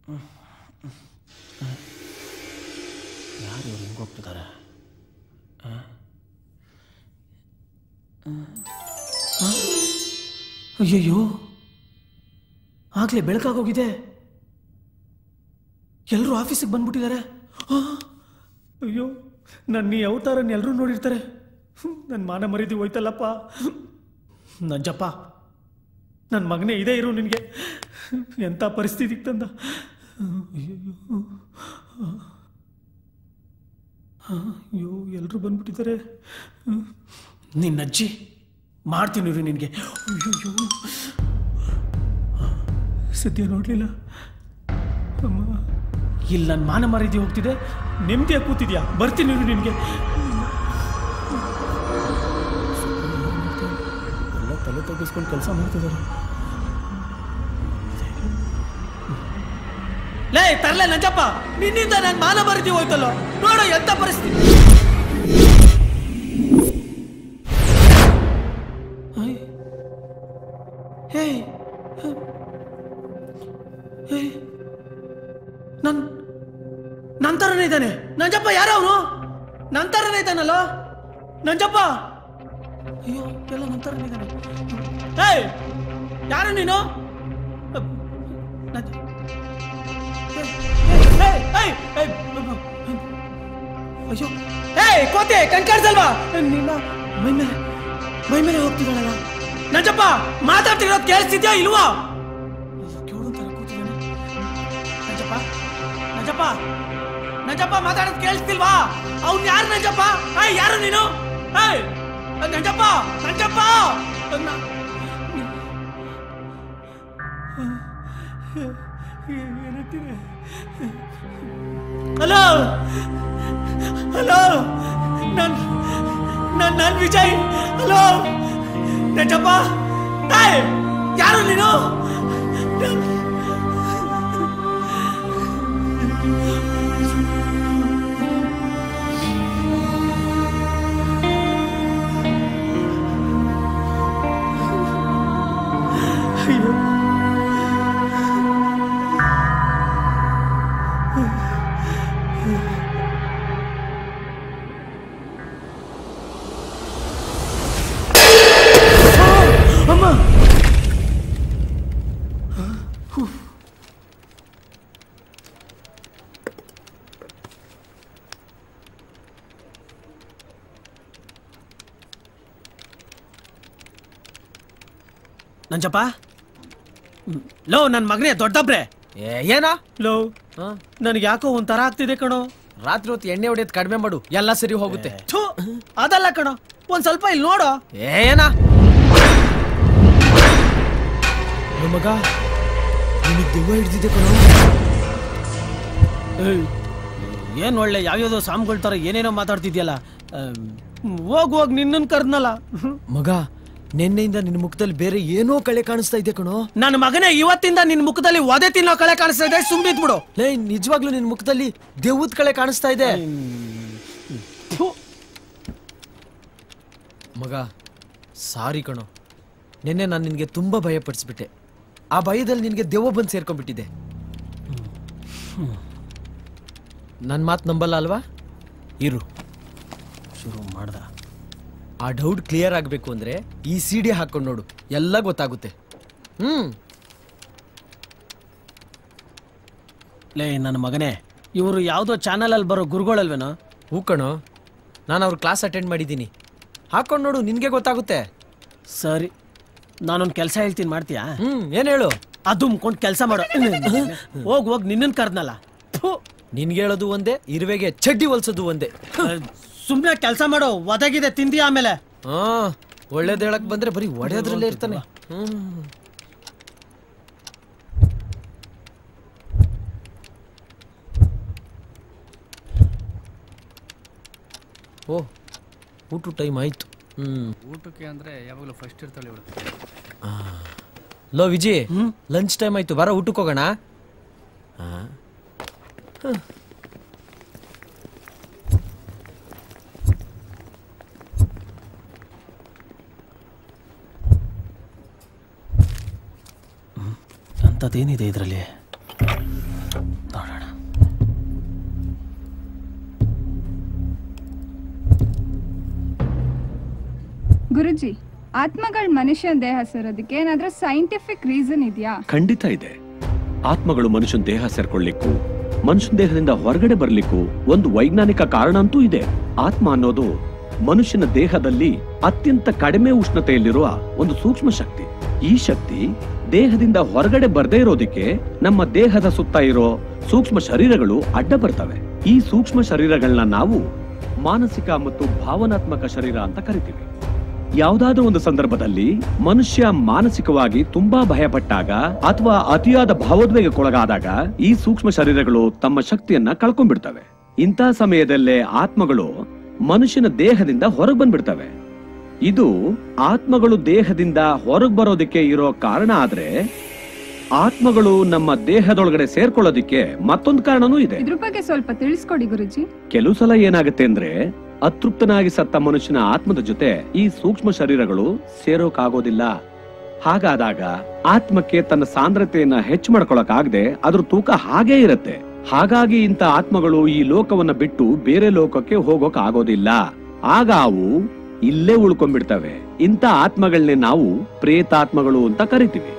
ಯಾರು ಇವ್ರು ಹಿಂಗೆ ಹೋಗ್ತಿದ್ದಾರೆ ಆ? ಆ? ಆ? ಅಯ್ಯಯ್ಯೋ ಆಗಲೇ ಬೆಳಕಾಗೋಗಿದೆ ಎಲ್ಲರೂ ಆಫೀಸಿಗೆ ಬಂದ್ಬಿಟ್ಟಿದ್ದಾರೆ ಆ! ಅಯ್ಯೋ ನನ್ನ ಈ ಅವತಾರನ ಎಲ್ಲರೂ ನೋಡಿರ್ತಾರೆ ನನ್ನ ಮಾನ ಮರೀದಿ ಹೋಯ್ತಲ್ಲಪ್ಪ ನಂಜಪ್ಪ ನನ್ನ ಮಗನೇ ಇದೇ ಇರು ನಿನಗೆ ಎಂಥ ಪರಿಸ್ಥಿತಿಗೆ ತಂದ ಅಯ್ಯಯ್ಯೋ ಅಯ್ಯೋ ಎಲ್ಲರೂ ಬಂದ್ಬಿಟ್ಟಿದ್ದಾರೆ ನಿನ್ನ ಅಜ್ಜಿ ಮಾಡ್ತೀನಿ ರೀ ನಿನಗೆ ಅಯ್ಯಯ್ಯೋ ಸದ್ಯ ನೋಡಲಿಲ್ಲ ಅಮ್ಮ ಇಲ್ಲಿ ನನ್ನ ಮಾನ ಮರ್ಯಾದೆ ಹೋಗ್ತಿದೆ ನೆಮ್ಮದಿಯಾಗಿ ಕೂತಿದ್ಯಾ ಬರ್ತೀನಿ ಇರು ನಿನಗೆ ಎಲ್ಲ ತಲೆ ತಗ್ಗಿಸ್ಕೊಂಡು ಕೆಲಸ ಮಾಡ್ತಿದ್ದಾರೆ ಲೇ ತರ್ಲೆ ನಂಜಪ್ಪ ನಿನ್ನಿಂದ ನನ್ನ ಮಾನ ಮರ್ಯಾದೆ ಹೋಯ್ತಲ್ಲ ನೋಡು ಎಂತ ಪರಿಸ್ಥಿತಿ ಐ. ಹೇ ಹೇ ನನ್ ನಂತರನೇ ಇದ್ದಾನೆ ನಂಜಪ್ಪ ಯಾರು ಅವನು ನಂತರನೇ ಇದ್ದಾನಲ್ಲ ನಂಜಪ್ಪ ಅಯ್ಯೋ ಎಲ್ಲ ನಂತರನೇ ಇದ್ದಾನೆ ಏಯ್ ಯಾರು ನೀನು ಅಹ್, ನಂಜ- ಏಯ್, ಏಯ್, ಏಯ್, ಏಯ್, ಅಯ್ಯೋ ಏಯ್ ಕೋತೆ ಕಣ್ಕಾಡ್ಸಲ್ವಾ ನಿನ್ನ ಮೈ ಮೇಲೆ ಮೈ ಮೇಲೆ ಹೋಗ್ತಿದ್ದಾಳಲ್ಲ ನಂಜಪ್ಪ ಮಾತಾಡ್ತಿರೋದು ಕೇಳಿಸ್ತಿದ್ಯಾ ಇಲ್ವಾ ಕೇಳು ಅಂತಾನೆ ಕೂತಿದ್ದಾನೆ ನಂಜಪ್ಪ ನಂಜಪ್ಪ ನಂಜಪ್ಪ ಮಾತಾಡೋದು ಕೇಳಿಸ್ತಿಲ್ವಾ ಅವ್ನು ಯಾರು ನಂಜಪ್ಪ ಏಯ್ ಯಾರು ನೀನು ಏಯ್ ನಂಜಪ್ಪ ನಂಜಪ್ಪ ನ- ಏನಂತೀರಿ ಹಲೋ ಹಲೋ ನನ್ ನನ್ ನನ್ ವಿಜಯ್ ಹಲೋ ನಂಜಪ್ಪ ಏಯ್ ಯಾರು ನೀನು ನನ್- ಅಯ್ಯೋ ಅಮ್ಮ ನಂಜಪ್ಪ ಹ್ಮ್. ಲೋ ನನ್ನ ಮಗನೇ ದೊಡ್ಡಬ್ರೆ ಏನ ಲೋ ನನಗೆ ಯಾಕೋ ಒಂಥರ ಆಗ್ತಿದೆ ಕಣೋ ರಾತ್ರಿ ಹೊತ್ತು ಎಣ್ಣೆ ಹೊಡೆಯೋದು ಕಡಿಮೆ ಮಾಡು ಎಲ್ಲ ಸರಿ ಹೋಗುತ್ತೆ ಥು, ಅದಲ್ಲ ಕಣೋ ಒಂದ್ ಸ್ವಲ್ಪ ಇಲ್ಲಿ ನೋಡು ಏನ ಮಗ ನಿನಗೆ ದೆವ್ವ ಹಿಡ್ದಿದೆ ಕಣೋ ಏಯ್, ಏನ್ ಒಳ್ಳೆ ಯಾವ್ಯಾವ್ದೋ ಸಾಮ್ಗಳ ತರ ಏನೇನೋ ಮಾತಾಡ್ತಿದ್ಯಲ್ಲ ಅಮ್, ಹೋಗ್ ಹೋಗ್ ನಿನ್ನನ್ ಕರ್ದ್ನಲ್ಲ ಮಗ ನಿನ್ನೆಯಿಂದ ನಿನ್ನ ಮುಖದಲ್ಲಿ ಬೇರೆ ಏನೋ ಕಳೆ ಕಾಣಿಸ್ತಾ ಇದೆ ಕಣೋ ನನ್ನ ಮಗನೇ ಇವತ್ತಿಂದ ನಿನ್ ಮುಖದಲ್ಲಿ ಒದೆ ತಿನ್ನೋ ಕಳೆ ಕಾಣಿಸ್ತಾ ಇದೆ ಸುಮ್ನಿದ್ ಬಿಡು ಲೇ ನಿಜವಾಗ್ಲೂ ನಿನ್ನ ಮುಖದಲ್ಲಿ ದೆವ್ವದ ಕಳೆ ಕಾಣಿಸ್ತಾ ಇದೆ ಥು, ಮಗ ಸಾರಿ ಕಣೋ ನಿನ್ನೆ ನಾನು ನಿನಗೆ ತುಂಬಾ ಭಯ ಪಡಿಸ್ಬಿಟ್ಟೆ ಆ ಭಯದಲ್ಲಿ ನಿನಗೆ ದೆವ್ವ ಬಂದು ಸೇರ್ಕೊಂಡ್ಬಿಟ್ಟಿದೆ ನನ್ನ ಮಾತು ನಂಬಲ್ಲ ಅಲ್ವಾ ಇರು ಶುರು ಮಾಡ್ದ ಆ ಡೌಟ್ ಕ್ಲಿಯರ್ ಆಗಬೇಕು ಅಂದ್ರೆ ಈ ಸಿ ಡಿ ಹಾಕೊಂಡು ನೋಡು ಎಲ್ಲ ಗೊತ್ತಾಗುತ್ತೆ ಹ್ಮ್ ಲೇ ನನ್ನ ಮಗನೇ ಇವರು ಯಾವ್ದೋ ಚಾನಲ್ ಅಲ್ಲಿ ಬರೋ ಗುರುಗಳಲ್ವೇನೋ ಹೂ ಕಣೋ ನಾನು ಅವ್ರ ಕ್ಲಾಸ್ ಅಟೆಂಡ್ ಮಾಡಿದ್ದೀನಿ ಹಾಕೊಂಡು ನೋಡು ನಿನಗೆ ಗೊತ್ತಾಗುತ್ತೆ ಸರಿ ನಾನೊಂದ್ ಕೆಲಸ ಹೇಳ್ತೀನಿ ಮಾಡ್ತೀಯಾ ಹ್ಮ್ ಏನ್ ಹೇಳು ಅದು ಮುಕ್ಕೊಂಡು ಕೆಲಸ ಮಾಡು ಹೋಗ್ ಹೋಗ್ ನಿನ್ನನ್ ಕರ್ದ್ನಲ್ಲ ಥು, ನಿನ್ಗೆ ಹೇಳೋದು ಒಂದೇ ಇರುವೆಗೆ ಚಡ್ಡಿ ಹೊಲ್ಸೋದು ಒಂದೇ ಸುಮ್ನೆ ಕೆಲಸ ಮಾಡು ಒದಗಿದೆ ತಿಂದಿ ಆಮೇಲೆ ಹಾ ಒಳ್ಳೇದ್ ಹೇಳಕ್ ಬಂದ್ರೆ ಬರೀ ಒಡೆಯೋದ್ರಲ್ಲೇ ಇರ್ತಾನೆ ಹ್ಮ್ ಓ ಊಟ ಟೈಮ್ ಆಯ್ತು ಹ್ಮ್ ಊಟಕ್ಕೆ ಅಂದ್ರೆ ಯಾವಾಗಲೂ ಫಸ್ಟ್ ಇರ್ತಾಳೆ ಇವಳು ಲೋ ವಿಜಿ ಲಂಚ್ ಟೈಮ್ ಆಯ್ತು ಬರ ಊಟಕ್ಕೆ ಹೋಗೋಣ ಆ. ಹ. ಅಂಥದ್ದೇನಿದೆ ಇದರಲ್ಲಿ ಗುರುಜಿ ಆತ್ಮಗಳು ಮನುಷ್ಯನ ದೇಹ ಸೇರೋದಕ್ಕೆ ಏನಾದ್ರೂ ಸೈಂಟಿಫಿಕ್ ರೀಸನ್ ಇದೆಯಾ ಖಂಡಿತ ಇದೆ ಆತ್ಮಗಳು ಮನುಷ್ಯನ ದೇಹ ಸೇರ್ಕೊಳ್ಳಿಕ್ಕೂ ಮನುಷ್ಯನ ದೇಹದಿಂದ ಹೊರಗಡೆ ಬರ್ಲಿಕ್ಕೂ ಒಂದು ವೈಜ್ಞಾನಿಕ ಕಾರಣ ಅಂತೂ ಇದೆ ಆತ್ಮ ಅನ್ನೋದು ಮನುಷ್ಯನ ದೇಹದಲ್ಲಿ ಅತ್ಯಂತ ಕಡಿಮೆ ಉಷ್ಣತೆಯಲ್ಲಿರುವ ಒಂದು ಸೂಕ್ಷ್ಮ ಶಕ್ತಿ ಈ ಶಕ್ತಿ ದೇಹದಿಂದ ಹೊರಗಡೆ ಬರ್ದೇ ಇರೋದಕ್ಕೆ ನಮ್ಮ ದೇಹದ ಸುತ್ತ ಇರೋ ಸೂಕ್ಷ್ಮ ಶರೀರಗಳು ಅಡ್ಡ ಬರ್ತವೆ ಈ ಸೂಕ್ಷ್ಮ ಶರೀರಗಳನ್ನ ನಾವು ಮಾನಸಿಕ ಮತ್ತು ಭಾವನಾತ್ಮಕ ಶರೀರ ಅಂತ ಕರಿತೀವಿ ಯಾವುದಾದ್ರೂ ಒಂದು ಸಂದರ್ಭದಲ್ಲಿ ಮನುಷ್ಯ ಮಾನಸಿಕವಾಗಿ ತುಂಬಾ ಭಯಪಟ್ಟಾಗ ಅಥವಾ ಅತಿಯಾದ ಭಾವೋದ್ವೇಗಕ್ಕೊಳಗಾದಾಗ ಈ ಸೂಕ್ಷ್ಮ ಶರೀರಗಳು ತಮ್ಮ ಶಕ್ತಿಯನ್ನ ಕಳ್ಕೊಂಡ್ಬಿಡ್ತವೆ ಇಂಥ ಸಮಯದಲ್ಲೇ ಆತ್ಮಗಳು ಮನುಷ್ಯನ ದೇಹದಿಂದ ಹೊರಗೆ ಬಂದ್ಬಿಡ್ತವೆ ಇದು ಆತ್ಮಗಳು ದೇಹದಿಂದ ಹೊರಗೆ ಬರೋದಕ್ಕೆ ಇರೋ ಕಾರಣ ಆದ್ರೆ ಆತ್ಮಗಳು ನಮ್ಮ ದೇಹದೊಳಗಡೆ ಸೇರ್ಕೊಳ್ಳೋದಿಕ್ಕೆ ಮತ್ತೊಂದು ಕಾರಣನೂ ಇದೆ ಇದ್ರ ಬಗ್ಗೆ ಸ್ವಲ್ಪ ತಿಳಿಸ್ಕೊಡಿ ಗುರುಜಿ ಕೆಲವು ಸಲ ಏನಾಗುತ್ತೆ ಅಂದ್ರೆ ಅತೃಪ್ತನಾಗಿ ಸತ್ತ ಮನುಷ್ಯನ ಆತ್ಮದ ಜೊತೆ ಈ ಸೂಕ್ಷ್ಮ ಶರೀರಗಳು ಸೇರೋಕಾಗೋದಿಲ್ಲ ಹಾಗಾದಾಗ ಆತ್ಮಕ್ಕೆ ತನ್ನ ಸಾಂದ್ರತೆಯನ್ನ ಹೆಚ್ಚು ಮಾಡ್ಕೊಳಕ್ಕಾಗದೆ ಅದ್ರ ತೂಕ ಹಾಗೇ ಇರುತ್ತೆ ಹಾಗಾಗಿ ಇಂಥ ಆತ್ಮಗಳು ಈ ಲೋಕವನ್ನ ಬಿಟ್ಟು ಬೇರೆ ಲೋಕಕ್ಕೆ ಹೋಗೋಕ್ ಆಗೋದಿಲ್ಲ ಆಗ ಅವು ಇಲ್ಲೇ ಉಳ್ಕೊಂಡ್ಬಿಡ್ತವೆ ಇಂಥ ಆತ್ಮಗಳನ್ನೇ ನಾವು ಪ್ರೇತಾತ್ಮಗಳು ಅಂತ ಕರಿತೀವಿ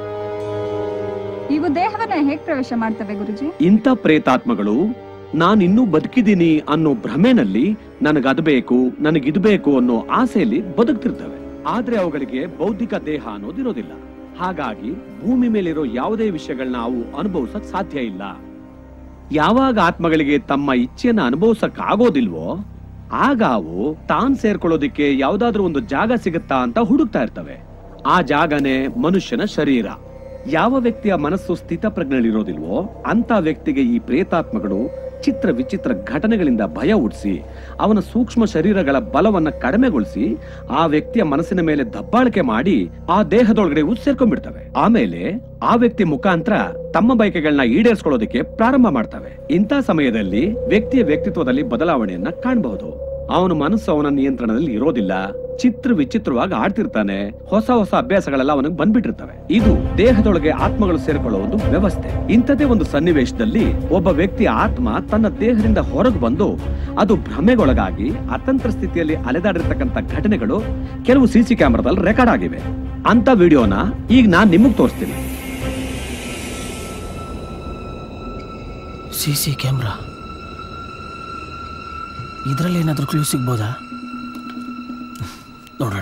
ಇವು ದೇಹವನ್ನ ಹೇಗ್ ಪ್ರವೇಶ ಮಾಡ್ತವೆ ಗುರುಜಿ ಇಂಥ ಪ್ರೇತಾತ್ಮಗಳು ನಾನಿನ್ನೂ ಬದುಕಿದ್ದೀನಿ ಅನ್ನೋ ಭ್ರಮೆನಲ್ಲಿ ನನಗದು ಬೇಕು ನನಗಿದು ಬೇಕು ಅನ್ನೋ ಆಸೆಯಲ್ಲಿ ಬದುಕ್ತಿರ್ತವೆ ಆದ್ರೆ ಅವುಗಳಿಗೆ ಬೌದ್ಧಿಕ ದೇಹ ಅನ್ನೋದಿರೋದಿಲ್ಲ ಹಾಗಾಗಿ ಭೂಮಿ ಮೇಲಿರೋ ಯಾವುದೇ ವಿಷಯಗಳನ್ನ ಅವು ಅನುಭವಿಸಕ್ ಸಾಧ್ಯ ಇಲ್ಲ ಯಾವಾಗ ಆತ್ಮಗಳಿಗೆ ತಮ್ಮ ಇಚ್ಛೆಯನ್ನ ಅನುಭವಿಸಕ್ ಆಗೋದಿಲ್ವೋ ಆಗ ಅವು ತಾನ್ ಸೇರ್ಕೊಳ್ಳೋದಿಕ್ಕೆ ಯಾವ್ದಾದ್ರೂ ಒಂದು ಜಾಗ ಸಿಗುತ್ತಾ ಅಂತ ಹುಡುಕ್ತಾ ಇರ್ತವೆ ಆ ಜಾಗನೇ ಮನುಷ್ಯನ ಶರೀರ ಯಾವ ವ್ಯಕ್ತಿಯ ಮನಸ್ಸು ಸ್ಥಿತಪ್ರಜ್ಞೆಯಲ್ಲಿರೋದಿಲ್ವೋ ಅಂತ ವ್ಯಕ್ತಿಗೆ ಈ ಪ್ರೇತಾತ್ಮಗಳು ಚಿತ್ರ ವಿಚಿತ್ರ ಘಟನೆಗಳಿಂದ ಭಯ ಹುಟ್ಟಿಸಿ ಅವನ ಸೂಕ್ಷ್ಮ ಶರೀರಗಳ ಬಲವನ್ನ ಕಡಿಮೆಗೊಳಿಸಿ ಆ ವ್ಯಕ್ತಿಯ ಮನಸ್ಸಿನ ಮೇಲೆ ದಬ್ಬಾಳಿಕೆ ಮಾಡಿ ಆ ದೇಹದೊಳಗಡೆ ಸೇರ್ಕೊಂಡ್ಬಿಡ್ತವೆ ಆಮೇಲೆ ಆ ವ್ಯಕ್ತಿ ಮುಖಾಂತರ ತಮ್ಮ ಬಯಕೆಗಳನ್ನ ಈಡೇರಿಸ್ಕೊಳ್ಳೋದಕ್ಕೆ ಪ್ರಾರಂಭ ಮಾಡ್ತವೆ ಇಂಥ ಸಮಯದಲ್ಲಿ ವ್ಯಕ್ತಿಯ ವ್ಯಕ್ತಿತ್ವದಲ್ಲಿ ಬದಲಾವಣೆಯನ್ನ ಕಾಣಬಹುದು ಅವನ ಮನಸ್ಸು ಅವನ ನಿಯಂತ್ರಣದಲ್ಲಿ ಇರೋದಿಲ್ಲ ಚಿತ್ರ ವಿಚಿತ್ರವಾಗಿ ಆಡ್ತಿರ್ತಾನೆ ಹೊಸ ಹೊಸ ಅಭ್ಯಾಸಗಳೆಲ್ಲ ಅವನಿಗೆ ಬಂದ್ಬಿಟ್ಟಿರ್ತವೆ ಇದು ದೇಹದೊಳಗೆ ಆತ್ಮಗಳು ಸೇರ್ಕೊಳ್ಳೋ ಒಂದು ವ್ಯವಸ್ಥೆ ಇಂಥದೇ ಒಂದು ಸನ್ನಿವೇಶದಲ್ಲಿ ಒಬ್ಬ ವ್ಯಕ್ತಿಯ ಆತ್ಮ ತನ್ನ ದೇಹದಿಂದ ಹೊರಗೆ ಬಂದು ಅದು ಭ್ರಮೆಗೊಳಗಾಗಿ ಅತಂತ್ರ ಸ್ಥಿತಿಯಲ್ಲಿ ಅಲೆದಾಡಿರ್ತಕ್ಕಂಥ ಘಟನೆಗಳು ಕೆಲವು ಸಿಸಿ ಕ್ಯಾಮೆರಾದಲ್ಲಿ ರೆಕಾರ್ಡ್ ಆಗಿವೆ ಅಂತ ವಿಡಿಯೋನ ಈಗ ನಾನ್ ನಿಮಗ್ ತೋರಿಸ್ತೀನಿ ಸಿ ಸಿ ಕ್ಯಾಮ್ರಾ ಇದರಲ್ಲಿ ಏನಾದರೂ ಕ್ಲೂ ಸಿಗ್ಬೋದಾ ನೋಡೋಣ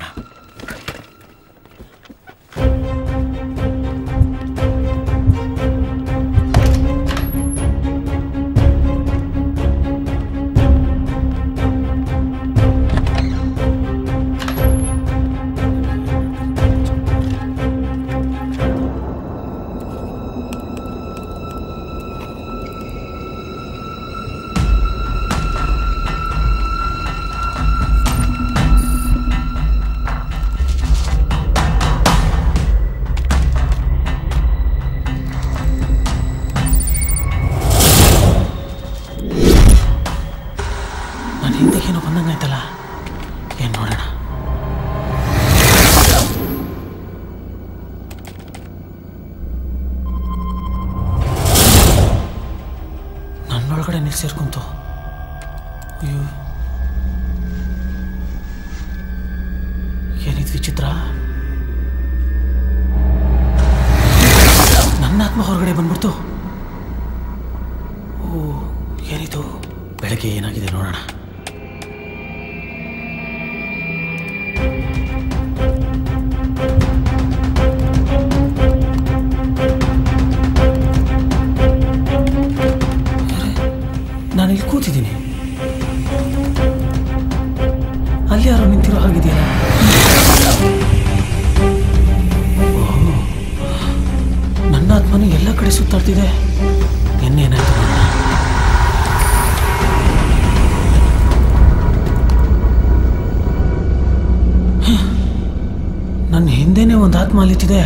ನನ್ನ ಹಿಂದೆ ಏನೋ ಬಂದಂಗಾಯ್ತಲ್ಲ ಏನು ನೋಡೋಣ ನನ್ನೊಳಗಡೆ ನೀರು ಸೇರ್ಕೊಂತು ಅಯ್ಯೋ ಏನಿದು ವಿಚಿತ್ರ ನನ್ನ ಆತ್ಮ ಹೊರಗಡೆ ಬಂದ್ಬಿಡ್ತು ಓ ಏನಿದು ಬೆಳಗ್ಗೆ ಏನಾಗಿದೆ ನೋಡೋಣ ನಾನು ಇಲ್ಲಿ ಕೂತಿದ್ದೀನಿ ಅಲ್ಲಿ ಯಾರೋ ನಿಂತಿರೋ ಹಾಗಿದೆಯಲ್ಲ ಓಹ್, ನನ್ನ ಆತ್ಮನು ಎಲ್ಲ ಕಡೆ ಸುತ್ತಾಡ್ತಿದೆ ಇನ್ನೇನಾಯ್ತು ನೋಡೋಣ. ಹ, ನನ್ನ ಹಿಂದೆನೇ ಒಂದು ಆತ್ಮ ಅಲಿತಿದೆ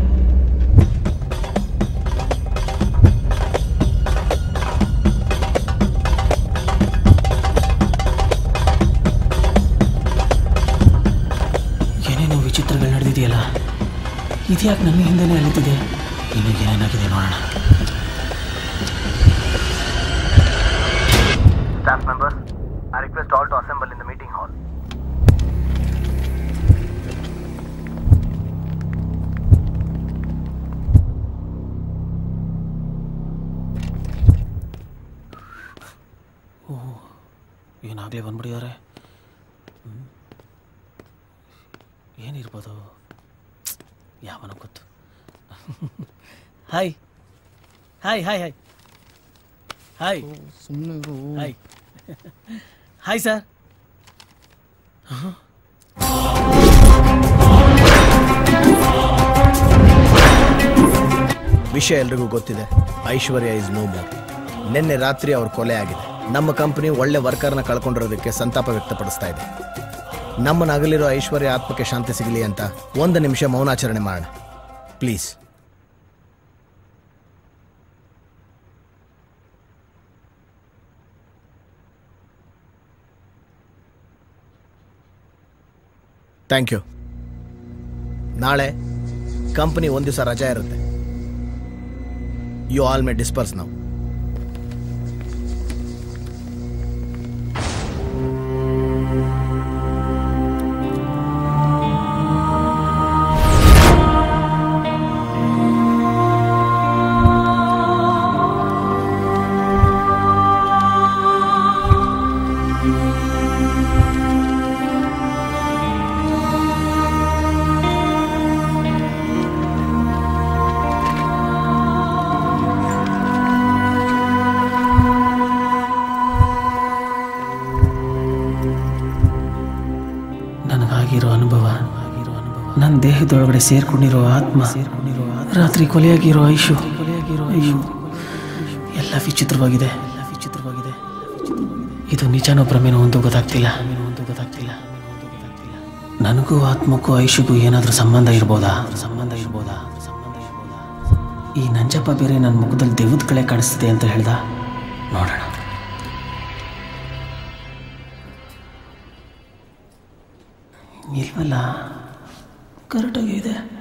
ಏನೇನೋ ವಿಚಿತ್ರಗಳು ನಡೆದಿದೆಯಲ್ಲ ಇದ್ಯಾಕೆ ನನ್ನ ಹಿಂದೆನೇ ಅಲಿತಿದೆ ಇನ್ನು ಏನೇನಾಗಿದೆ ನೋಡೋಣ Staff members, I request all to assemble in the meeting hall. ಆಗಲೇ ಬಂದ್ಬಿಡಿದಾರೆ ಏನಿರ್ಬೋದು ಯಾವನ ಗೊತ್ತು hi hi hi hi hi ಸುಮ್ಮನೆ ಹಾಯ್ ಹಾಯ್ ಸರ್ ವಿಷಯ ಎಲ್ರಿಗೂ ಗೊತ್ತಿದೆ ಐಶ್ವರ್ಯ ಇಸ್ ನೋ ಮೋರ್ ನಿನ್ನೆ ರಾತ್ರಿ ಅವ್ರ ಕೊಲೆ ಆಗಿದೆ ನಮ್ಮ ಕಂಪನಿ ಒಳ್ಳೆ ವರ್ಕರ್ನ ಕಳ್ಕೊಂಡಿರೋದಕ್ಕೆ ಸಂತಾಪ ವ್ಯಕ್ತಪಡಿಸ್ತಾ ಇದೆ ನಮ್ಮನ್ನ ಅಗಲಿರೋ ಐಶ್ವರ್ಯ ಆತ್ಮಕ್ಕೆ ಶಾಂತಿ ಸಿಗಲಿ ಅಂತ ಒಂದು ನಿಮಿಷ ಮೌನಾಚರಣೆ ಮಾಡೋಣ ಪ್ಲೀಸ್ ಥ್ಯಾಂಕ್ ಯು ನಾಳೆ ಕಂಪನಿ ಒಂದು ದಿವಸ ರಜಾ ಇರುತ್ತೆ ಯು ಆಲ್ ಮೇ ಡಿಸ್ಪರ್ಸ್ ನಾವು ನನಗಾಗಿರೋ ಅನುಭವ ನನ್ನ ದೇಹದೊಳಗಡೆ ಸೇರ್ಕೊಂಡಿರೋ ಆತ್ಮ ರಾತ್ರಿ ಕೊಲೆಯಾಗಿರೋ ಐಶು ಅಯ್ಯೋ ಎಲ್ಲ ವಿಚಿತ್ರವಾಗಿದೆ ವಿಚಿತ್ರವಾಗಿದೆ ಇದು ನಿಜನೋ ಭ್ರಮೆನೋ ಒಂದು ಗೊತ್ತಾಗ್ತಿಲ್ಲ ಒಂದು ಗೊತ್ತಾಗ್ತಿಲ್ಲ ನನಗೂ ಆತ್ಮಕ್ಕೂ ಐಶುಗೂ ಏನಾದರೂ ಸಂಬಂಧ ಇರ್ಬೋದಾ ಸಂಬಂಧ ಇರ್ಬೋದಾ ಸಂಬಂಧ ಇರ್ಬೋದಾ ಈ ನಂಜಪ್ಪ ಬೇರೆ ನನ್ನ ಮುಖದಲ್ಲಿ ದೆವ್ವದ ಕಳೆ ಕಾಣಿಸ್ತಿದೆ ಅಂತ ಹೇಳ್ದ ನೋಡೋಣ ಇಲ್ವಲ್ಲ ಕರೆಕ್ಟಾಗಿ ಇದೆ